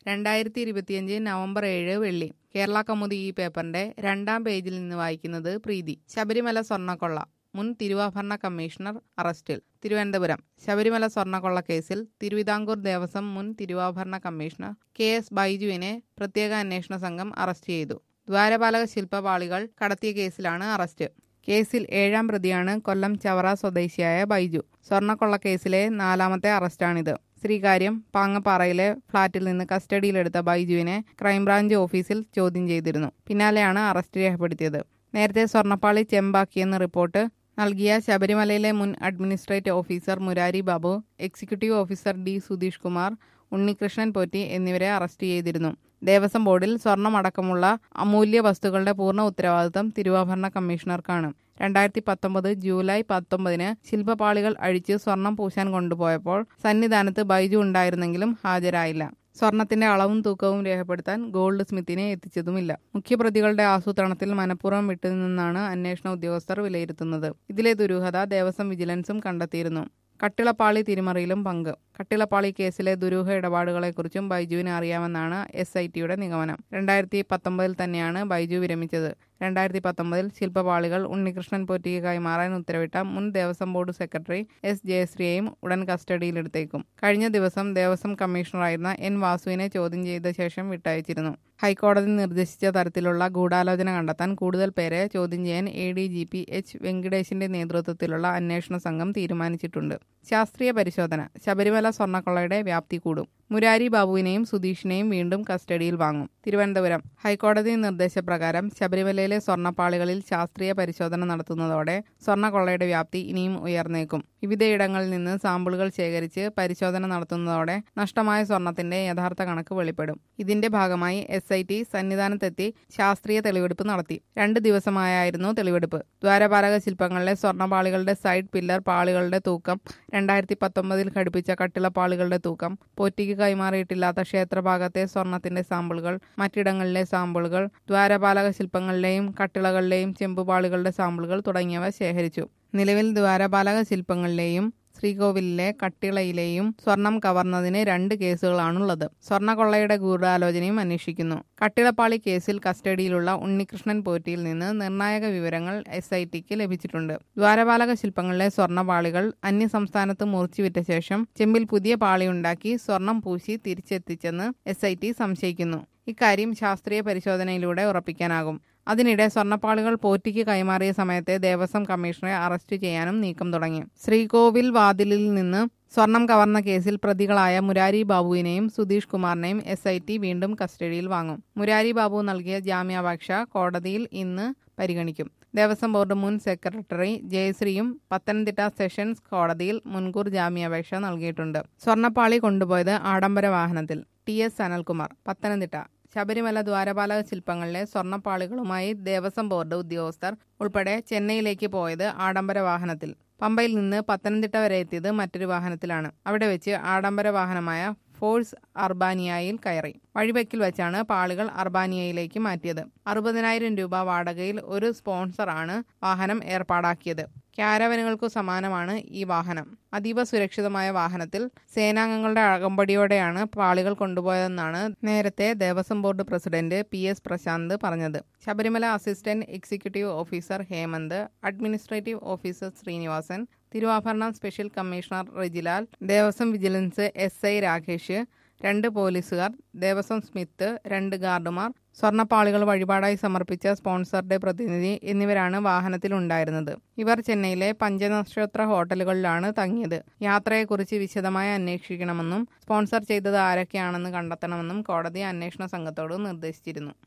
രണ്ടായിരത്തി ഇരുപത്തിയഞ്ച് നവംബർ ഏഴ് വെള്ളി കേരള കൗമുദി ഈ പേപ്പറിന്റെ രണ്ടാം പേജിൽ നിന്ന് വായിക്കുന്നത് പ്രീതി ശബരിമല സ്വർണ്ണക്കൊള്ള മുൻ തിരുവാഭരണ കമ്മീഷണർ അറസ്റ്റിൽ തിരുവനന്തപുരം ശബരിമല സ്വർണ്ണക്കൊള്ള കേസിൽ തിരുവിതാംകൂർ ദേവസ്വം മുൻ തിരുവാഭരണ കമ്മീഷണർ കെ എസ് ബൈജുവിനെ പ്രത്യേക അന്വേഷണ സംഘം അറസ്റ്റ് ചെയ്തു ദ്വാരപാലക ശില്പപാളികൾ കടത്തിയ കേസിലാണ് അറസ്റ്റ് കേസിൽ ഏഴാം പ്രതിയാണ് കൊല്ലം ചവറ സ്വദേശിയായ ബൈജു സ്വർണ്ണക്കൊള്ള കേസിലെ നാലാമത്തെ അറസ്റ്റാണിത് ശ്രീകാര്യം പാങ്ങപ്പാറയിലെ ഫ്ളാറ്റിൽ നിന്ന് കസ്റ്റഡിയിലെടുത്ത ബൈജുവിനെ ക്രൈംബ്രാഞ്ച് ഓഫീസിൽ ചോദ്യം ചെയ്തിരുന്നു പിന്നാലെയാണ് അറസ്റ്റ് രേഖപ്പെടുത്തിയത് നേരത്തെ സ്വർണ്ണപ്പാളി ചെമ്പാക്കിയെന്ന് റിപ്പോർട്ട് നൽകിയ ശബരിമലയിലെ മുൻ administrative officer Murari Babu executive officer D Sudheesh Kumar Unnikrishnan Potti എന്നിവരെ അറസ്റ്റ് ചെയ്തിരുന്നു ദേവസ്വം ബോർഡിൽ സ്വർണമടക്കമുള്ള അമൂല്യ വസ്തുക്കളുടെ പൂർണ്ണ ഉത്തരവാദിത്തം തിരുവാഭരണ കമ്മീഷണർക്കാണ് രണ്ടായിരത്തി പത്തൊമ്പത് ജൂലൈ പത്തൊമ്പതിന് ശില്പപാളികൾ അഴിച്ച് സ്വർണം പൂശാൻ കൊണ്ടുപോയപ്പോൾ സന്നിധാനത്ത് ബൈജു ഉണ്ടായിരുന്നെങ്കിലും ഹാജരായില്ല സ്വർണത്തിന്റെ അളവും തൂക്കവും രേഖപ്പെടുത്താൻ ഗോൾഡ് സ്മിത്തിനെ എത്തിച്ചതുമില്ല മുഖ്യപ്രതികളുടെ ആസൂത്രണത്തിൽ മനഃപൂർവ്വം വിട്ടുനിന്നാണ് അന്വേഷണ ഉദ്യോഗസ്ഥർ വിലയിരുത്തുന്നത് ഇതിലെ ദുരൂഹത ദേവസ്വം വിജിലൻസും കണ്ടെത്തിയിരുന്നു കട്ടിളപ്പാളി തിരിമറിയിലും പങ്ക് കട്ടിളപ്പാളി കേസിലെ ദുരൂഹ ഇടപാടുകളെക്കുറിച്ചും ബൈജുവിന് അറിയാമെന്നാണ് എസ് ഐ ടിയുടെ നിഗമനം രണ്ടായിരത്തി പത്തൊമ്പതിൽ തന്നെയാണ് ബൈജു വിരമിച്ചത് രണ്ടായിരത്തി പത്തൊമ്പതിൽ ശില്പപാളികൾ ഉണ്ണികൃഷ്ണൻ പോറ്റിക്ക് കൈമാറാൻ ഉത്തരവിട്ട മുൻ ദേവസ്വം ബോർഡ് സെക്രട്ടറി എസ് ജയശ്രീയെയും ഉടൻ കസ്റ്റഡിയിലെടുത്തേക്കും കഴിഞ്ഞ ദിവസം ദേവസ്വം കമ്മീഷണറായിരുന്ന എൻ വാസുവിനെ ചോദ്യം ചെയ്ത ശേഷം വിട്ടയച്ചിരുന്നു ഹൈക്കോടതി നിർദ്ദേശിച്ച തരത്തിലുള്ള ഗൂഢാലോചന കണ്ടെത്താൻ കൂടുതൽ പേരെ ചോദ്യം ചെയ്യാൻ A D G P H വെങ്കടേഷിന്റെ നേതൃത്വത്തിലുള്ള അന്വേഷണ സംഘം തീരുമാനിച്ചിട്ടുണ്ട് ശാസ്ത്രീയ പരിശോധന ശബരിമല സ്വർണ്ണക്കൊള്ളയുടെ വ്യാപ്തി കൂടും മുരാരി ബാബുവിനെയും സുധീഷിനെയും വീണ്ടും കസ്റ്റഡിയിൽ വാങ്ങും തിരുവനന്തപുരം ഹൈക്കോടതി നിർദ്ദേശപ്രകാരം ശബരിമലയിലെ സ്വർണ്ണപ്പാളികളിൽ ശാസ്ത്രീയ പരിശോധന നടത്തുന്നതോടെ സ്വർണ്ണക്കൊള്ളയുടെ വ്യാപ്തി ഇനിയും ഉയർന്നേക്കും വിവിധയിടങ്ങളിൽ നിന്ന് സാമ്പിളുകൾ ശേഖരിച്ച് പരിശോധന നടത്തുന്നതോടെ നഷ്ടമായ സ്വർണത്തിന്റെ യഥാർത്ഥ കണക്ക് വെളിപ്പെടും ഇതിന്റെ ഭാഗമായി എസ് ഐ ടി സന്നിധാനത്തെത്തി ശാസ്ത്രീയ തെളിവെടുപ്പ് നടത്തി രണ്ട് ദിവസമായായിരുന്നു തെളിവെടുപ്പ് ദ്വാരപാലക ശില്പങ്ങളിലെ സ്വർണ്ണപാളികളുടെ സൈഡ് പില്ലർ പാളികളുടെ തൂക്കം രണ്ടായിരത്തി പത്തൊമ്പതിൽ ഘടിപ്പിച്ച കട്ടിളപ്പാളികളുടെ തൂക്കം പോറ്റിക്ക് കൈമാറിയിട്ടില്ലാത്ത ക്ഷേത്രഭാഗത്തെ സ്വർണത്തിന്റെ സാമ്പിളുകൾ മറ്റിടങ്ങളിലെ സാമ്പിളുകൾ ദ്വാരപാലക ശില്പങ്ങളിലെയും കട്ടിളകളിലെയും ചെമ്പുപാളികളുടെ സാമ്പിളുകൾ തുടങ്ങിയവ ശേഖരിച്ചു നിലവിൽ ദ്വാരപാലക ശില്പങ്ങളിലെയും ശ്രീകോവിലിലെ കട്ടിളയിലെയും സ്വർണം കവർന്നതിന് രണ്ട് കേസുകളാണുള്ളത് സ്വർണ്ണക്കൊള്ളയുടെ ഗൂഢാലോചനയും അന്വേഷിക്കുന്നു കട്ടിളപ്പാളി കേസിൽ കസ്റ്റഡിയിലുള്ള ഉണ്ണികൃഷ്ണൻ പോറ്റിയിൽ നിന്ന് നിർണായക വിവരങ്ങൾ എസ് ഐ ടിക്ക് ലഭിച്ചിട്ടുണ്ട് ദ്വാരപാലക ശില്പങ്ങളിലെ സ്വർണ്ണപാളികൾ അന്യസംസ്ഥാനത്ത് മുറിച്ചുവിറ്റ ശേഷം ചെമ്പിൽ പുതിയ പാളിയുണ്ടാക്കി സ്വർണം പൂശി തിരിച്ചെത്തിച്ചെന്ന് എസ് ഐ ടി സംശയിക്കുന്നു ഇക്കാര്യം ശാസ്ത്രീയ പരിശോധനയിലൂടെ ഉറപ്പിക്കാനാകും അതിനിടെ സ്വർണ്ണപ്പാളികൾ പോറ്റിക്ക് കൈമാറിയ സമയത്തെ ദേവസ്വം കമ്മീഷണറെ അറസ്റ്റ് ചെയ്യാനും നീക്കം തുടങ്ങി ശ്രീകോവിൽ വാതിലിൽ നിന്ന് സ്വർണം കവർന്ന കേസിൽ പ്രതികളായ മുരാരി ബാബുവിനെയും സുധീഷ് കുമാറിനെയും എസ് ഐ ടി വീണ്ടും കസ്റ്റഡിയിൽ വാങ്ങും മുരാരി ബാബു നൽകിയ ജാമ്യാപേക്ഷ കോടതിയിൽ ഇന്ന് പരിഗണിക്കും ദേവസ്വം ബോർഡ് മുൻ സെക്രട്ടറി ജയശ്രീയും പത്തനംതിട്ട സെഷൻസ് കോടതിയിൽ മുൻകൂർ ജാമ്യാപേക്ഷ നൽകിയിട്ടുണ്ട് സ്വർണ്ണപ്പാളി കൊണ്ടുപോയത് ആഡംബര വാഹനത്തിൽ ടി എസ് സനൽകുമാർ പത്തനംതിട്ട ശബരിമല ദ്വാരപാലക ശില്പങ്ങളിലെ സ്വർണ്ണപ്പാളികളുമായി ദേവസ്വം ബോർഡ് ഉദ്യോഗസ്ഥർ ഉൾപ്പെടെ ചെന്നൈയിലേക്ക് പോയത് ആഡംബര വാഹനത്തിൽ പമ്പയിൽ നിന്ന് പത്തനംതിട്ട വരെ എത്തിയത് മറ്റൊരു വാഹനത്തിലാണ് അവിടെ വെച്ച് ആഡംബര വാഹനമായ ഫോഴ്സ് അർബാനിയയിൽ കയറി വഴിവെക്കിൽ വെച്ചാണ് പാളികൾ അർബാനിയയിലേക്ക് മാറ്റിയത് അറുപതിനായിരം രൂപ വാടകയിൽ ഒരു സ്പോൺസറാണ് വാഹനം ഏർപ്പാടാക്കിയത് ക്യാരവനുകൾക്കു സമാനമാണ് ഈ വാഹനം അതീവ സുരക്ഷിതമായ വാഹനത്തിൽ സേനാംഗങ്ങളുടെ അകമ്പടിയോടെയാണ് പാളികൾ കൊണ്ടുപോയതെന്നാണ് നേരത്തെ Devaswom board president P S Prashanth പറഞ്ഞത് Sabarimala assistant executive officer Hemanth administrative officer Sreenivasan Thiruvabharanam special commissioner Rejilal Devaswom vigilance S I Rakesh രണ്ട് പോലീസുകാർ ദേവസ്വം സ്മിത്ത് രണ്ട് ഗാർഡുമാർ സ്വർണ്ണപ്പാളികൾ വഴിപാടായി സമർപ്പിച്ച സ്പോൺസറുടെ പ്രതിനിധി എന്നിവരാണ് വാഹനത്തിലുണ്ടായിരുന്നത് ഇവർ ചെന്നൈയിലെ പഞ്ചനക്ഷത്ര ഹോട്ടലുകളിലാണ് തങ്ങിയത് യാത്രയെക്കുറിച്ച് വിശദമായി അന്വേഷിക്കണമെന്നും സ്പോൺസർ ചെയ്തത് ആരൊക്കെയാണെന്ന് കണ്ടെത്തണമെന്നും കോടതി അന്വേഷണ സംഘത്തോട് നിർദ്ദേശിച്ചിരുന്നു